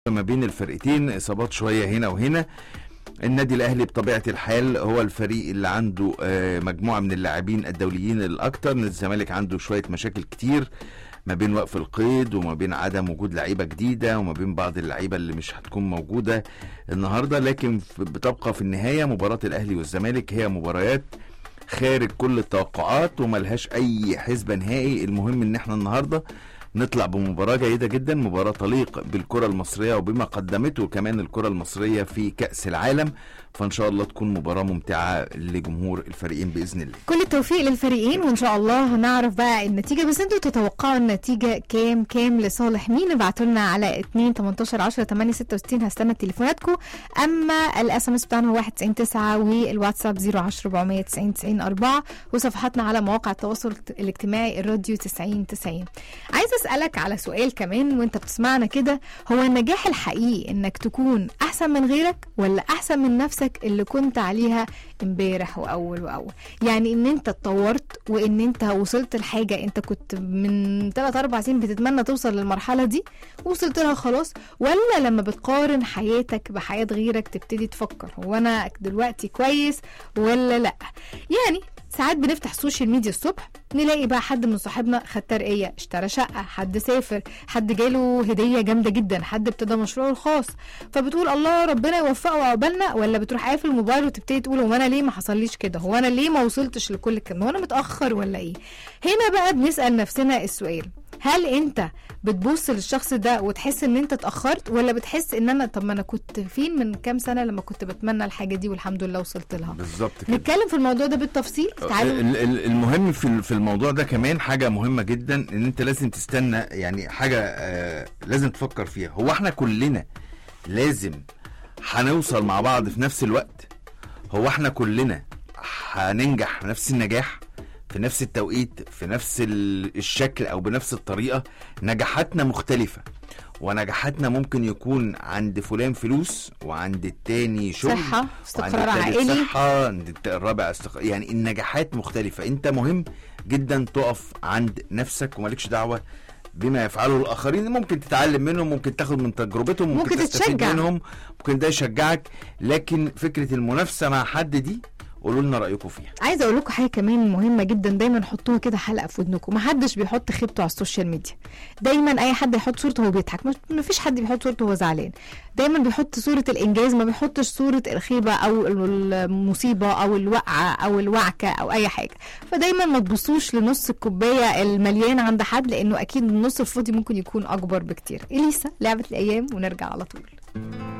ما بين الفرقتين اصابات شويه هنا وهنا النادي الاهلي بطبيعه الحال هو الفريق اللي عنده آه، مجموعه من اللاعبين الدوليين الاكثر الزمالك عنده شويه مشاكل كتير ما بين وقف القيد وما بين عدم وجود لعيبه جديده وما بين بعض اللعيبه اللي مش هتكون موجوده النهارده لكن في- بتبقى في النهايه مباراه الاهلي والزمالك هي مباريات خارج كل التوقعات وملهاش اي حسبه نهائي المهم ان احنا النهارده نطلع بمباراة جيدة جدا مباراة تليق بالكرة المصرية وبما قدمته كمان الكرة المصرية في كأس العالم فإن شاء الله تكون مباراة ممتعة لجمهور الفريقين بإذن الله كل التوفيق للفريقين وان شاء الله هنعرف بقى النتيجه بس انتوا تتوقعوا النتيجه كام كام لصالح مين ابعتوا لنا على 2 18 10 8 66 هستنى تليفوناتكم اما الاس ام اس بتاعنا هو 199 والواتساب 010 490 90 4 وصفحاتنا على مواقع التواصل الاجتماعي الراديو 90 90 عايز اسالك على سؤال كمان وانت بتسمعنا كده هو النجاح الحقيقي انك تكون احسن من غيرك ولا احسن من نفسك اللي كنت عليها امبارح واول واول يعني ان انت اتطورت وان انت وصلت لحاجه انت كنت من 3 4 سنين بتتمنى توصل للمرحله دي وصلت لها خلاص ولا لما بتقارن حياتك بحياه غيرك تبتدي تفكر هو انا دلوقتي كويس ولا لا يعني ساعات بنفتح السوشيال ميديا الصبح نلاقي بقى حد من صحابنا خد ترقيه اشترى شقه حد سافر حد جاله هديه جامده جدا حد ابتدى مشروعه الخاص فبتقول الله ربنا يوفقه وعقبالنا ولا بتروح قافل الموبايل وتبتدي تقول هو انا ليه ما حصليش كده هو انا ليه ما وصلتش لكل الكلام هو انا متاخر ولا ايه هنا بقى بنسال نفسنا السؤال هل انت بتبص للشخص ده وتحس ان انت اتاخرت ولا بتحس ان انا طب ما انا كنت فين من كام سنه لما كنت بتمنى الحاجه دي والحمد لله وصلت لها بالظبط كده نتكلم في الموضوع ده بالتفصيل تعالوا ال- ال- المهم في ال- في الموضوع ده كمان حاجة مهمة جدا ان انت لازم تستنى يعني حاجة آه لازم تفكر فيها هو احنا كلنا لازم هنوصل مع بعض في نفس الوقت هو احنا كلنا هننجح نفس النجاح في نفس التوقيت في نفس ال- الشكل او بنفس الطريقة نجاحاتنا مختلفة ونجاحاتنا ممكن يكون عند فلان فلوس وعند التاني شغل صحه وعند استقرار التالت عائلي صحة عند الت- الرابع استق... يعني النجاحات مختلفة انت مهم جدا تقف عند نفسك ومالكش دعوة بما يفعله الاخرين ممكن تتعلم منهم ممكن تاخد من تجربتهم ممكن, ممكن تستفيد تتشجع. منهم ممكن ده يشجعك لكن فكرة المنافسة مع حد دي قولوا لنا رأيكم فيها عايزه اقول لكم حاجه كمان مهمه جدا دايما حطوها كده حلقه في ودنكم محدش بيحط خيبته على السوشيال ميديا دايما اي حد يحط صورته وهو بيضحك مش- مفيش حد بيحط صورته وهو زعلان دايما بيحط صوره الانجاز ما بيحطش صوره الخيبه او المصيبه او الوقعه او الوعكه او اي حاجه فدايما ما تبصوش لنص الكوبايه المليان عند حد لانه اكيد النص الفاضي ممكن يكون اكبر بكتير اليسا لعبه الايام ونرجع على طول